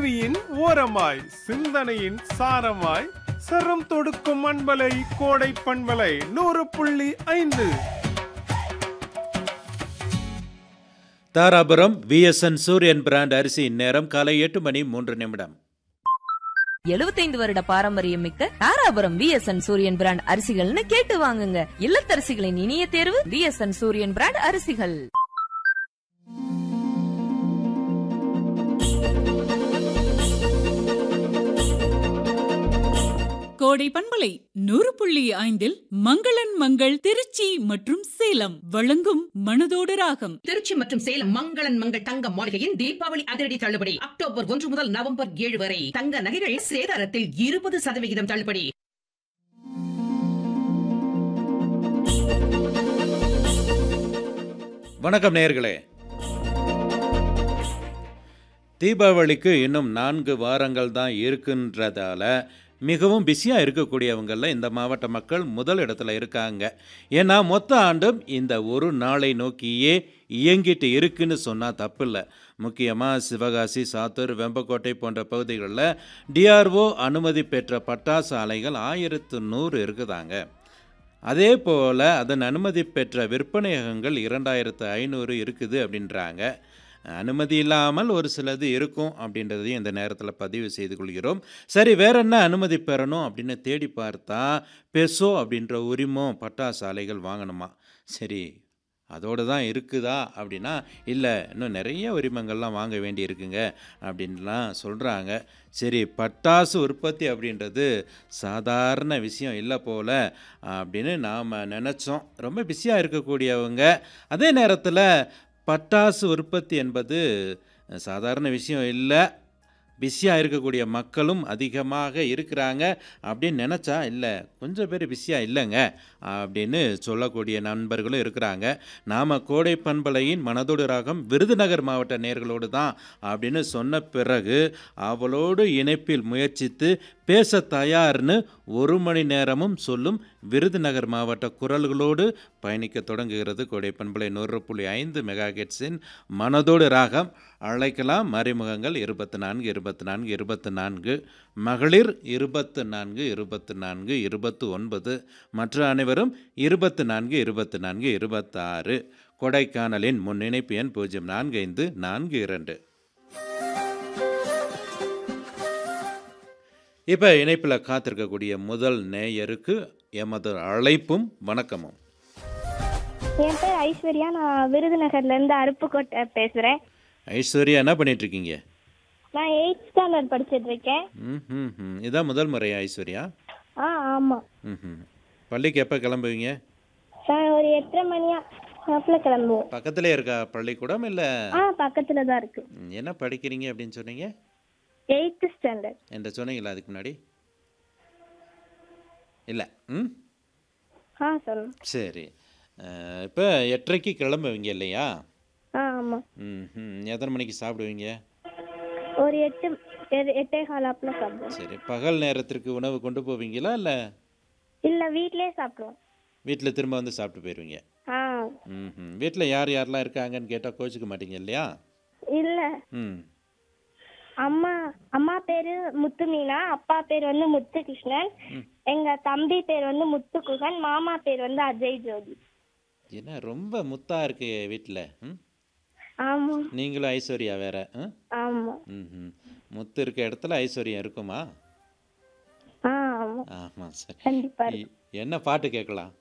செவியின் ஓரமாய் சிந்தனையின் சாரமாய் சரம் தொடுக்கும் அன்பலை கோடை பண்பலை நூறு புள்ளி ஐந்து தாராபுரம் விஎஸ்என் சூரியன் பிராண்ட் அரிசி நேரம் காலை எட்டு மணி மூன்று நிமிடம் எழுபத்தைந்து வருட பாரம்பரியம் மிக்க தாராபுரம் விஎஸ்என் சூரியன் பிராண்ட் அரிசிகள்னு கேட்டு வாங்குங்க இல்லத்தரசிகளின் இனிய தேர்வு விஎஸ்என் சூரியன் பிராண்ட் அரிசிகள் கோடை பண்பலை நூறு புள்ளி ஐந்தில் மங்களன் மங்கள் திருச்சி மற்றும் சேலம் வழங்கும் மனதோடு ராகம் திருச்சி மற்றும் சேலம் மங்களன் மங்கள் தங்க மாளிகையின் தீபாவளி அதிரடி தள்ளுபடி அக்டோபர் ஒன்று முதல் நவம்பர் ஏழு வரை தங்க நகைகள் சேதாரத்தில் இருபது சதவிகிதம் தள்ளுபடி வணக்கம் நேயர்களே தீபாவளிக்கு இன்னும் நான்கு வாரங்கள் தான் இருக்கின்றதால மிகவும் பிஸியாக இருக்கக்கூடியவங்களில் இந்த மாவட்ட மக்கள் முதல் இடத்துல இருக்காங்க ஏன்னா மொத்த ஆண்டும் இந்த ஒரு நாளை நோக்கியே இயங்கிட்டு இருக்குன்னு சொன்னால் தப்பில்லை முக்கியமாக சிவகாசி சாத்தூர் வெம்பக்கோட்டை போன்ற பகுதிகளில் டிஆர்ஓ அனுமதி பெற்ற பட்டாசு ஆலைகள் ஆயிரத்து நூறு இருக்குதாங்க அதே போல் அதன் அனுமதி பெற்ற விற்பனையகங்கள் இரண்டாயிரத்து ஐநூறு இருக்குது அப்படின்றாங்க அனுமதி இல்லாமல் ஒரு சிலது இருக்கும் அப்படின்றதையும் இந்த நேரத்தில் பதிவு செய்து கொள்கிறோம் சரி வேற என்ன அனுமதி பெறணும் அப்படின்னு தேடி பார்த்தா பெசோ அப்படின்ற உரிமம் பட்டாசு ஆலைகள் வாங்கணுமா சரி அதோடு தான் இருக்குதா அப்படின்னா இல்லை இன்னும் நிறைய உரிமங்கள்லாம் வாங்க வேண்டி இருக்குங்க அப்படின்லாம் சொல்கிறாங்க சரி பட்டாசு உற்பத்தி அப்படின்றது சாதாரண விஷயம் இல்லை போல் அப்படின்னு நாம் நினச்சோம் ரொம்ப பிஸியாக இருக்கக்கூடியவங்க அதே நேரத்தில் பட்டாசு உற்பத்தி என்பது சாதாரண விஷயம் இல்லை பிஸியாக இருக்கக்கூடிய மக்களும் அதிகமாக இருக்கிறாங்க அப்படின்னு நினச்சா இல்லை கொஞ்சம் பேர் பிஸியாக இல்லைங்க அப்படின்னு சொல்லக்கூடிய நண்பர்களும் இருக்கிறாங்க நாம் கோடை பண்பலையின் மனதோடு ராகம் விருதுநகர் மாவட்ட நேர்களோடு தான் அப்படின்னு சொன்ன பிறகு அவளோடு இணைப்பில் முயற்சித்து பேச தயார்னு ஒரு மணி நேரமும் சொல்லும் விருதுநகர் மாவட்ட குரல்களோடு பயணிக்க தொடங்குகிறது கோடை பண்பலை நூறு புள்ளி ஐந்து மெகா ஹெட்ஸின் மனதோடு ராகம் அழைக்கலாம் மறைமுகங்கள் இருபத்தி நான்கு இருபத்தி நான்கு இருபத்தி நான்கு மகளிர் இருபத்து நான்கு இருபத்து நான்கு இருபத்து ஒன்பது மற்ற அனைவரும் இருபத்து நான்கு இருபத்து நான்கு இருபத்தாறு கொடைக்கானலின் முன்னிணைப்பு எண் பூஜ்ஜியம் நான்கு ஐந்து நான்கு இரண்டு இப்போ இணைப்பில் காத்திருக்கக்கூடிய முதல் நேயருக்கு எமது அழைப்பும் வணக்கமும் என் பேர் ஐஸ்வர்யா நான் விருதுநகர்லேருந்து அருப்புக்கோட்டை பேசுகிறேன் ஐஸ்வர்யா என்ன பண்ணிட்டு இருக்கீங்க நான் எயிட் ஸ்டாண்டர்ட் படிச்சிட்டு இருக்கேன் ம் ம் ம் இதான் முதல் முறையா ஐஸ்வர்யா ஆ ஆமாம் ம் ம் பள்ளிக்கு எப்போ கிளம்புவீங்க நான் ஒரு எட்டரை மணியா அப்பல கிளம்புவோம் பக்கத்திலே இருக்கா பள்ளிக்கூடம் இல்லை ஆ பக்கத்தில் தான் இருக்கு என்ன படிக்கிறீங்க அப்படின்னு சொன்னீங்க எயித்து ஸ்டாண்டர்ட் என்கிட்ட சொன்னீங்களா அதுக்கு முன்னாடி இல்லை ம் ஆ சொல்லுங்க சரி இப்போ எட்டரைக்கு கிளம்புவீங்க இல்லையா ஆ ஆமாம் ம் ம் எத்தனை மணிக்கு சாப்பிடுவீங்க ஒரு எட்டு எ- எட்டே கால் அப்பல சாப்பிடுவோம் சரி பகல் நேரத்திற்கு உணவு கொண்டு போவீங்களா இல்லை இல்லை வீட்லயே சாப்பிடுவோம் வீட்டில் திரும்ப வந்து சாப்பிட்டு போயிடுவீங்க ஆ ம் ம் வீட்டில் யார் யாரெல்லாம் இருக்காங்கன்னு கேட்டால் கோச்சிக்க மாட்டீங்க இல்லையா இல்லை ம் அம்மா அம்மா பேரு முத்து மீனா அப்பா பேர் வந்து முத்து கிருஷ்ணன் எங்க தம்பி பேர் வந்து முத்துக்குகன் மாமா பேர் வந்து அஜய் ஜோதி என்ன ரொம்ப முத்தா இருக்கு வீட்டில் ம் ஆமா நீங்களும் ஐஸ்வர்யா வேற ம் ஆமா ம் ம் முத்து இருக்க இடத்துல ஐஸ்வர்யம் இருக்குமா ஆ ஆமா ஆமாம் சரி கண்டிப்பா இருக்கு இ- என்ன பாட்டு கேட்கலாம்